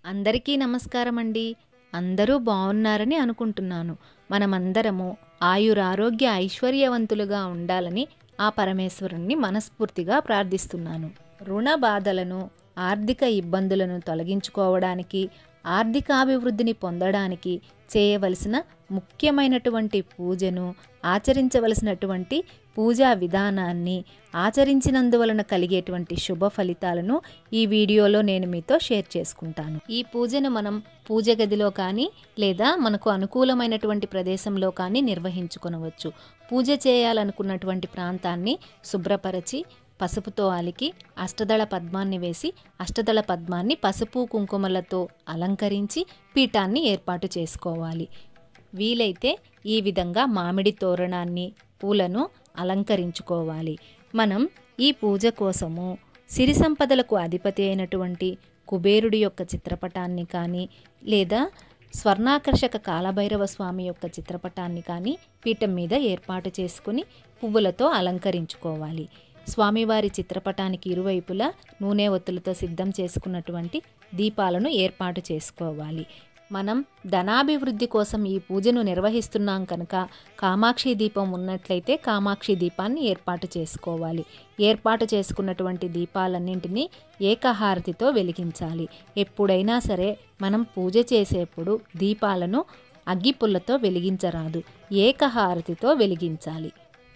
అందరికీ నమస్కారం అండి అందరూ బాగున్నారని అనుకుంటున్నాను మనమందరము ఆయురారోగ్య ఐశ్వర్యవంతులుగా ఉండాలని ఆ పరమేశ్వరుణ్ణి మనస్ఫూర్తిగా ప్రార్థిస్తున్నాను రుణ బాధలను ఆర్థిక ఇబ్బందులను తొలగించుకోవడానికి ఆర్థికాభివృద్ధిని పొందడానికి చేయవలసిన ముఖ్యమైనటువంటి పూజను ఆచరించవలసినటువంటి పూజా విధానాన్ని ఆచరించినందువలన కలిగేటువంటి శుభ ఫలితాలను ఈ వీడియోలో నేను మీతో షేర్ చేసుకుంటాను ఈ పూజను మనం పూజ గదిలో కానీ లేదా మనకు అనుకూలమైనటువంటి ప్రదేశంలో కానీ నిర్వహించుకొనవచ్చు పూజ చేయాలనుకున్నటువంటి ప్రాంతాన్ని శుభ్రపరచి పసుపుతో అలికి అష్టదళ పద్మాన్ని వేసి అష్టదళ పద్మాన్ని పసుపు కుంకుమలతో అలంకరించి పీఠాన్ని ఏర్పాటు చేసుకోవాలి వీలైతే ఈ విధంగా మామిడి తోరణాన్ని పూలను అలంకరించుకోవాలి మనం ఈ పూజ కోసము సిరి సంపదలకు అధిపతి అయినటువంటి కుబేరుడి యొక్క చిత్రపటాన్ని కానీ లేదా స్వర్ణాకర్షక కాలభైరవ స్వామి యొక్క చిత్రపటాన్ని కానీ పీఠం మీద ఏర్పాటు చేసుకుని పువ్వులతో అలంకరించుకోవాలి స్వామివారి చిత్రపటానికి ఇరువైపులా నూనె ఒత్తులతో సిద్ధం చేసుకున్నటువంటి దీపాలను ఏర్పాటు చేసుకోవాలి మనం ధనాభివృద్ధి కోసం ఈ పూజను నిర్వహిస్తున్నాం కనుక కామాక్షి దీపం ఉన్నట్లయితే కామాక్షి దీపాన్ని ఏర్పాటు చేసుకోవాలి ఏర్పాటు చేసుకున్నటువంటి దీపాలన్నింటినీ ఏకహారతితో వెలిగించాలి ఎప్పుడైనా సరే మనం పూజ చేసేప్పుడు దీపాలను అగ్గిపుల్లతో వెలిగించరాదు ఏకహారతితో వెలిగించాలి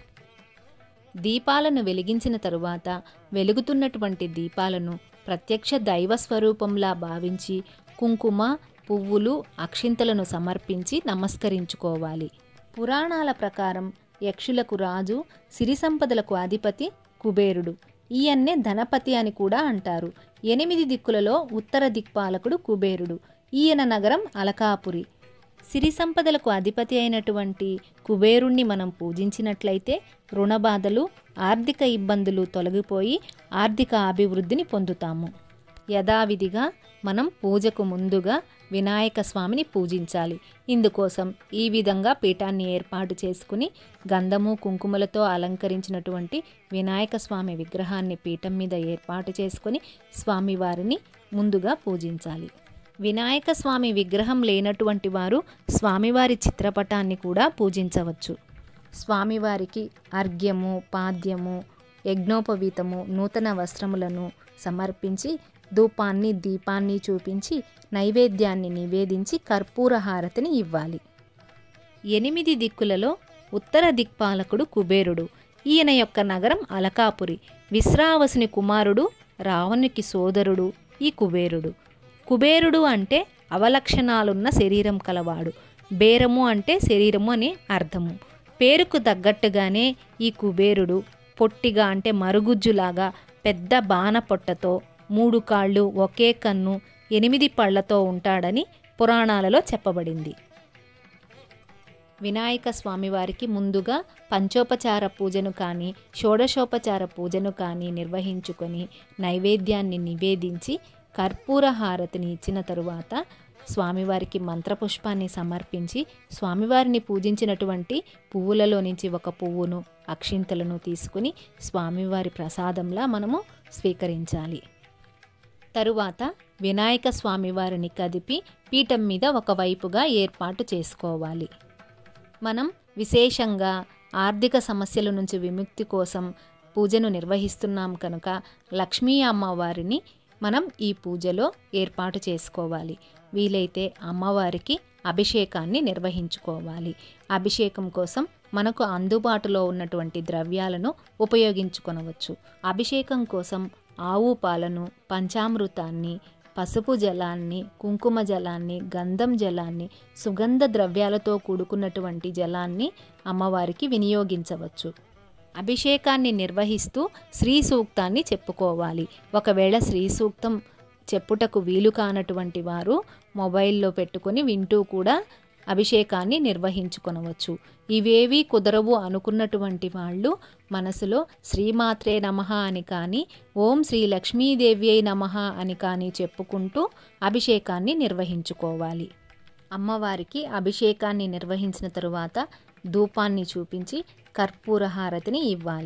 దీపాలను వెలిగించిన తరువాత వెలుగుతున్నటువంటి దీపాలను ప్రత్యక్ష దైవ స్వరూపంలా భావించి కుంకుమ పువ్వులు అక్షింతలను సమర్పించి నమస్కరించుకోవాలి పురాణాల ప్రకారం యక్షులకు రాజు సిరి సంపదలకు అధిపతి కుబేరుడు ఈయన్నే ధనపతి అని కూడా అంటారు ఎనిమిది దిక్కులలో ఉత్తర దిక్పాలకుడు కుబేరుడు ఈయన నగరం అలకాపురి సిరి సంపదలకు అధిపతి అయినటువంటి కుబేరుణ్ణి మనం పూజించినట్లయితే రుణబాధలు ఆర్థిక ఇబ్బందులు తొలగిపోయి ఆర్థిక అభివృద్ధిని పొందుతాము యథావిధిగా మనం పూజకు ముందుగా వినాయక స్వామిని పూజించాలి ఇందుకోసం ఈ విధంగా పీఠాన్ని ఏర్పాటు చేసుకుని గంధము కుంకుమలతో అలంకరించినటువంటి వినాయక స్వామి విగ్రహాన్ని పీఠం మీద ఏర్పాటు చేసుకుని స్వామివారిని ముందుగా పూజించాలి వినాయక స్వామి విగ్రహం లేనటువంటి వారు స్వామివారి చిత్రపటాన్ని కూడా పూజించవచ్చు స్వామివారికి అర్ఘ్యము పాద్యము యజ్ఞోపవీతము నూతన వస్త్రములను సమర్పించి ధూపాన్ని దీపాన్ని చూపించి నైవేద్యాన్ని నివేదించి కర్పూర హారతిని ఇవ్వాలి ఎనిమిది దిక్కులలో ఉత్తర దిక్పాలకుడు కుబేరుడు ఈయన యొక్క నగరం అలకాపురి విశ్రావసుని కుమారుడు రావణునికి సోదరుడు ఈ కుబేరుడు కుబేరుడు అంటే అవలక్షణాలున్న శరీరం కలవాడు బేరము అంటే శరీరము అని అర్థము పేరుకు తగ్గట్టుగానే ఈ కుబేరుడు పొట్టిగా అంటే మరుగుజ్జులాగా పెద్ద బాణ పొట్టతో మూడు కాళ్ళు ఒకే కన్ను ఎనిమిది పళ్లతో ఉంటాడని పురాణాలలో చెప్పబడింది వినాయక స్వామివారికి ముందుగా పంచోపచార పూజను కానీ షోడశోపచార పూజను కానీ నిర్వహించుకొని నైవేద్యాన్ని నివేదించి కర్పూర హారతిని ఇచ్చిన తరువాత స్వామివారికి మంత్రపుష్పాన్ని సమర్పించి స్వామివారిని పూజించినటువంటి పువ్వులలో నుంచి ఒక పువ్వును అక్షింతలను తీసుకుని స్వామివారి ప్రసాదంలా మనము స్వీకరించాలి తరువాత వినాయక స్వామివారిని కదిపి పీఠం మీద ఒకవైపుగా ఏర్పాటు చేసుకోవాలి మనం విశేషంగా ఆర్థిక సమస్యల నుంచి విముక్తి కోసం పూజను నిర్వహిస్తున్నాం కనుక లక్ష్మీ అమ్మవారిని మనం ఈ పూజలో ఏర్పాటు చేసుకోవాలి వీలైతే అమ్మవారికి అభిషేకాన్ని నిర్వహించుకోవాలి అభిషేకం కోసం మనకు అందుబాటులో ఉన్నటువంటి ద్రవ్యాలను ఉపయోగించుకొనవచ్చు అభిషేకం కోసం ఆవు పాలను పంచామృతాన్ని పసుపు జలాన్ని కుంకుమ జలాన్ని గంధం జలాన్ని సుగంధ ద్రవ్యాలతో కూడుకున్నటువంటి జలాన్ని అమ్మవారికి వినియోగించవచ్చు అభిషేకాన్ని నిర్వహిస్తూ శ్రీ సూక్తాన్ని చెప్పుకోవాలి ఒకవేళ శ్రీ సూక్తం చెప్పుటకు వీలు కానటువంటి వారు మొబైల్లో పెట్టుకొని వింటూ కూడా అభిషేకాన్ని నిర్వహించుకొనవచ్చు ఇవేవి కుదరవు అనుకున్నటువంటి వాళ్ళు మనసులో శ్రీమాత్రే నమ అని కానీ ఓం శ్రీ లక్ష్మీదేవి నమ అని కానీ చెప్పుకుంటూ అభిషేకాన్ని నిర్వహించుకోవాలి అమ్మవారికి అభిషేకాన్ని నిర్వహించిన తరువాత ధూపాన్ని చూపించి కర్పూర హారతిని ఇవ్వాలి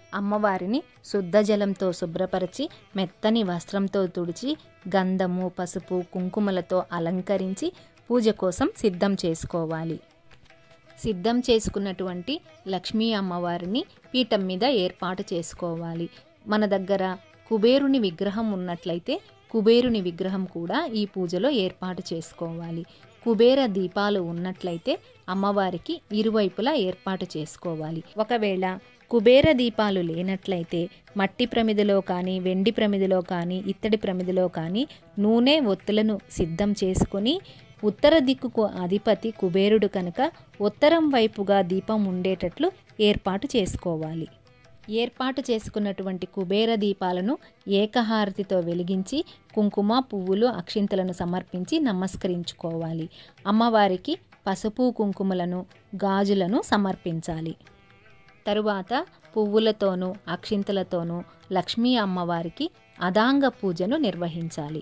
అమ్మవారిని శుద్ధ జలంతో శుభ్రపరిచి మెత్తని వస్త్రంతో తుడిచి గంధము పసుపు కుంకుమలతో అలంకరించి పూజ కోసం సిద్ధం చేసుకోవాలి సిద్ధం చేసుకున్నటువంటి లక్ష్మీ అమ్మవారిని పీఠం మీద ఏర్పాటు చేసుకోవాలి మన దగ్గర కుబేరుని విగ్రహం ఉన్నట్లయితే కుబేరుని విగ్రహం కూడా ఈ పూజలో ఏర్పాటు చేసుకోవాలి కుబేర దీపాలు ఉన్నట్లయితే అమ్మవారికి ఇరువైపులా ఏర్పాటు చేసుకోవాలి ఒకవేళ కుబేర దీపాలు లేనట్లయితే మట్టి ప్రమిదలో కానీ వెండి ప్రమిదలో కానీ ఇత్తడి ప్రమిదలో కానీ నూనె ఒత్తులను సిద్ధం చేసుకొని ఉత్తర దిక్కుకు అధిపతి కుబేరుడు కనుక ఉత్తరం వైపుగా దీపం ఉండేటట్లు ఏర్పాటు చేసుకోవాలి ఏర్పాటు చేసుకున్నటువంటి కుబేర దీపాలను ఏకహారతితో వెలిగించి కుంకుమ పువ్వులు అక్షింతలను సమర్పించి నమస్కరించుకోవాలి అమ్మవారికి పసుపు కుంకుమలను గాజులను సమర్పించాలి తరువాత పువ్వులతోనూ అక్షింతలతోనూ లక్ష్మీ అమ్మవారికి అదాంగ పూజను నిర్వహించాలి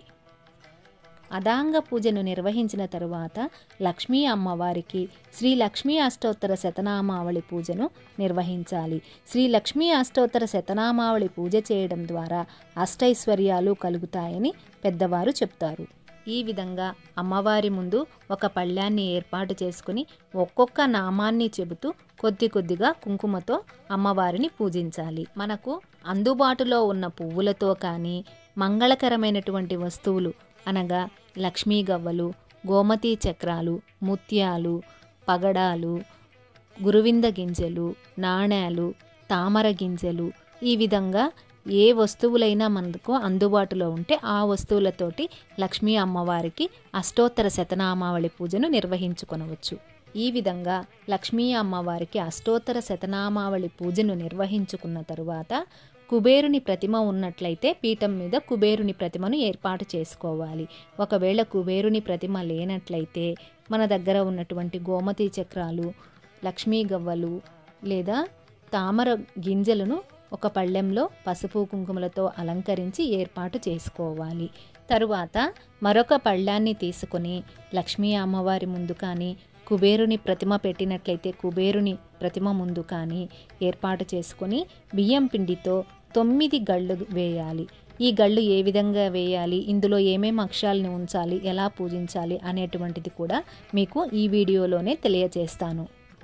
అదాంగ పూజను నిర్వహించిన తరువాత లక్ష్మీ అమ్మవారికి శ్రీ లక్ష్మీ అష్టోత్తర శతనామావళి పూజను నిర్వహించాలి శ్రీ లక్ష్మీ అష్టోత్తర శతనామావళి పూజ చేయడం ద్వారా అష్టైశ్వర్యాలు కలుగుతాయని పెద్దవారు చెప్తారు ఈ విధంగా అమ్మవారి ముందు ఒక పళ్ళాన్ని ఏర్పాటు చేసుకుని ఒక్కొక్క నామాన్ని చెబుతూ కొద్ది కొద్దిగా కుంకుమతో అమ్మవారిని పూజించాలి మనకు అందుబాటులో ఉన్న పువ్వులతో కానీ మంగళకరమైనటువంటి వస్తువులు అనగా లక్ష్మీ గవ్వలు గోమతి చక్రాలు ముత్యాలు పగడాలు గురువింద గింజలు నాణేలు తామర గింజలు ఈ విధంగా ఏ వస్తువులైనా మనకు అందుబాటులో ఉంటే ఆ వస్తువులతోటి లక్ష్మీ అమ్మవారికి అష్టోత్తర శతనామావళి పూజను నిర్వహించుకొనవచ్చు ఈ విధంగా లక్ష్మీ అమ్మవారికి అష్టోత్తర శతనామావళి పూజను నిర్వహించుకున్న తరువాత కుబేరుని ప్రతిమ ఉన్నట్లయితే పీఠం మీద కుబేరుని ప్రతిమను ఏర్పాటు చేసుకోవాలి ఒకవేళ కుబేరుని ప్రతిమ లేనట్లయితే మన దగ్గర ఉన్నటువంటి గోమతి చక్రాలు లక్ష్మీ గవ్వలు లేదా తామర గింజలను ఒక పళ్ళెంలో పసుపు కుంకుమలతో అలంకరించి ఏర్పాటు చేసుకోవాలి తరువాత మరొక పళ్ళాన్ని తీసుకొని లక్ష్మీ అమ్మవారి ముందు కానీ కుబేరుని ప్రతిమ పెట్టినట్లయితే కుబేరుని ప్రతిమ ముందు కానీ ఏర్పాటు చేసుకొని బియ్యం పిండితో తొమ్మిది గళ్ళు వేయాలి ఈ గళ్ళు ఏ విధంగా వేయాలి ఇందులో ఏమేమి అక్షరాలను ఉంచాలి ఎలా పూజించాలి అనేటువంటిది కూడా మీకు ఈ వీడియోలోనే తెలియజేస్తాను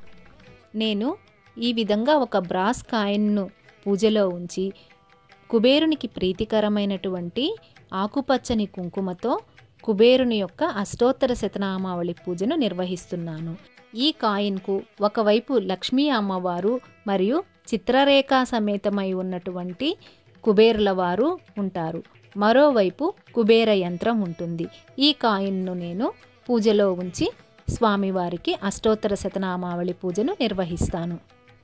నేను ఈ విధంగా ఒక బ్రాస్ కాయిన్ను పూజలో ఉంచి కుబేరునికి ప్రీతికరమైనటువంటి ఆకుపచ్చని కుంకుమతో కుబేరుని యొక్క అష్టోత్తర శతనామావళి పూజను నిర్వహిస్తున్నాను ఈ కాయిన్కు ఒకవైపు లక్ష్మీ అమ్మవారు మరియు చిత్రరేఖా సమేతమై ఉన్నటువంటి కుబేరుల వారు ఉంటారు మరోవైపు కుబేర యంత్రం ఉంటుంది ఈ కాయిన్ను నేను పూజలో ఉంచి స్వామివారికి అష్టోత్తర శతనామావళి పూజను నిర్వహిస్తాను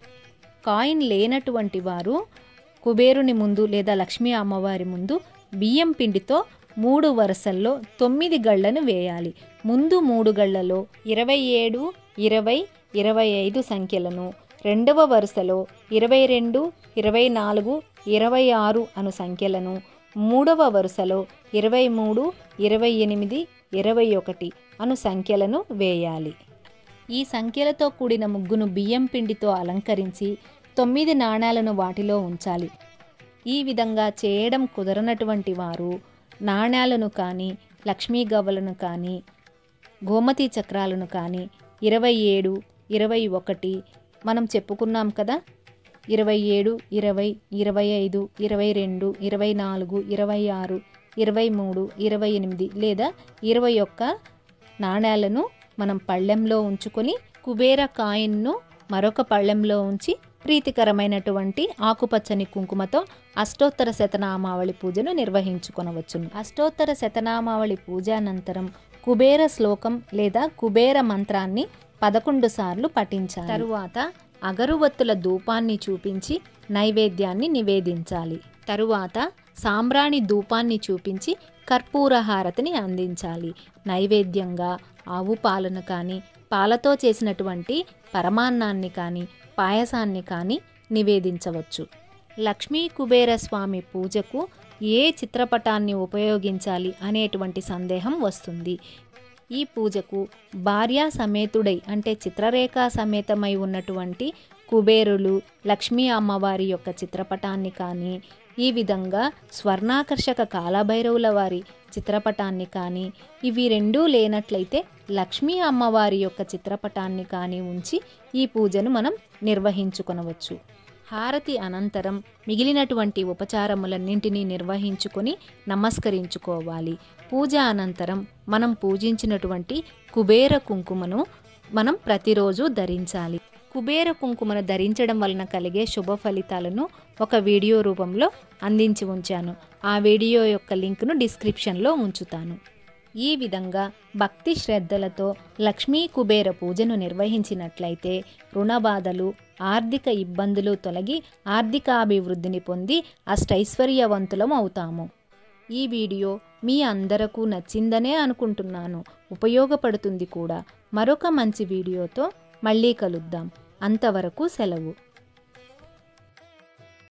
కాయిన్ లేనటువంటి వారు కుబేరుని ముందు లేదా లక్ష్మీ అమ్మవారి ముందు బియ్యం పిండితో మూడు వరుసల్లో తొమ్మిది గళ్లను వేయాలి ముందు మూడు గళ్లలో ఇరవై ఏడు ఇరవై ఇరవై ఐదు సంఖ్యలను రెండవ వరుసలో ఇరవై రెండు ఇరవై నాలుగు ఇరవై ఆరు అను సంఖ్యలను మూడవ వరుసలో ఇరవై మూడు ఇరవై ఎనిమిది ఇరవై ఒకటి అను సంఖ్యలను వేయాలి ఈ సంఖ్యలతో కూడిన ముగ్గును బియ్యం పిండితో అలంకరించి తొమ్మిది నాణాలను వాటిలో ఉంచాలి ఈ విధంగా చేయడం కుదరనటువంటి వారు నాణాలను కానీ లక్ష్మీ గవ్వలను కానీ గోమతి చక్రాలను కానీ ఇరవై ఏడు ఇరవై ఒకటి మనం చెప్పుకున్నాం కదా ఇరవై ఏడు ఇరవై ఇరవై ఐదు ఇరవై రెండు ఇరవై నాలుగు ఇరవై ఆరు ఇరవై మూడు ఇరవై ఎనిమిది లేదా ఇరవై ఒక్క నాణేలను మనం పళ్ళెంలో ఉంచుకొని కుబేర కాయిన్ను మరొక పళ్ళెంలో ఉంచి ప్రీతికరమైనటువంటి ఆకుపచ్చని కుంకుమతో అష్టోత్తర శతనామావళి పూజను నిర్వహించుకొనవచ్చును అష్టోత్తర శతనామావళి పూజ అనంతరం కుబేర శ్లోకం లేదా కుబేర మంత్రాన్ని పదకొండు సార్లు పఠించాలి తరువాత అగరువత్తుల ధూపాన్ని చూపించి నైవేద్యాన్ని నివేదించాలి తరువాత సాంబ్రాణి ధూపాన్ని చూపించి కర్పూర హారతిని అందించాలి నైవేద్యంగా ఆవు పాలను కానీ పాలతో చేసినటువంటి పరమాన్నాన్ని కానీ పాయసాన్ని కానీ నివేదించవచ్చు లక్ష్మీ కుబేర స్వామి పూజకు ఏ చిత్రపటాన్ని ఉపయోగించాలి అనేటువంటి సందేహం వస్తుంది ఈ పూజకు భార్యా సమేతుడై అంటే చిత్రరేఖా సమేతమై ఉన్నటువంటి కుబేరులు లక్ష్మీ అమ్మవారి యొక్క చిత్రపటాన్ని కానీ ఈ విధంగా స్వర్ణాకర్షక కాలభైరవుల వారి చిత్రపటాన్ని కానీ ఇవి రెండూ లేనట్లయితే లక్ష్మీ అమ్మవారి యొక్క చిత్రపటాన్ని కానీ ఉంచి ఈ పూజను మనం నిర్వహించుకొనవచ్చు హారతి అనంతరం మిగిలినటువంటి ఉపచారములన్నింటినీ నిర్వహించుకొని నమస్కరించుకోవాలి పూజ అనంతరం మనం పూజించినటువంటి కుబేర కుంకుమను మనం ప్రతిరోజు ధరించాలి కుబేర కుంకుమను ధరించడం వలన కలిగే శుభ ఫలితాలను ఒక వీడియో రూపంలో అందించి ఉంచాను ఆ వీడియో యొక్క లింక్ను డిస్క్రిప్షన్లో ఉంచుతాను ఈ విధంగా భక్తి శ్రద్ధలతో లక్ష్మీ కుబేర పూజను నిర్వహించినట్లయితే రుణ బాధలు ఆర్థిక ఇబ్బందులు తొలగి ఆర్థికాభివృద్ధిని పొంది అష్టైశ్వర్యవంతులం అవుతాము ఈ వీడియో మీ అందరకు నచ్చిందనే అనుకుంటున్నాను ఉపయోగపడుతుంది కూడా మరొక మంచి వీడియోతో మళ్ళీ కలుద్దాం అంతవరకు సెలవు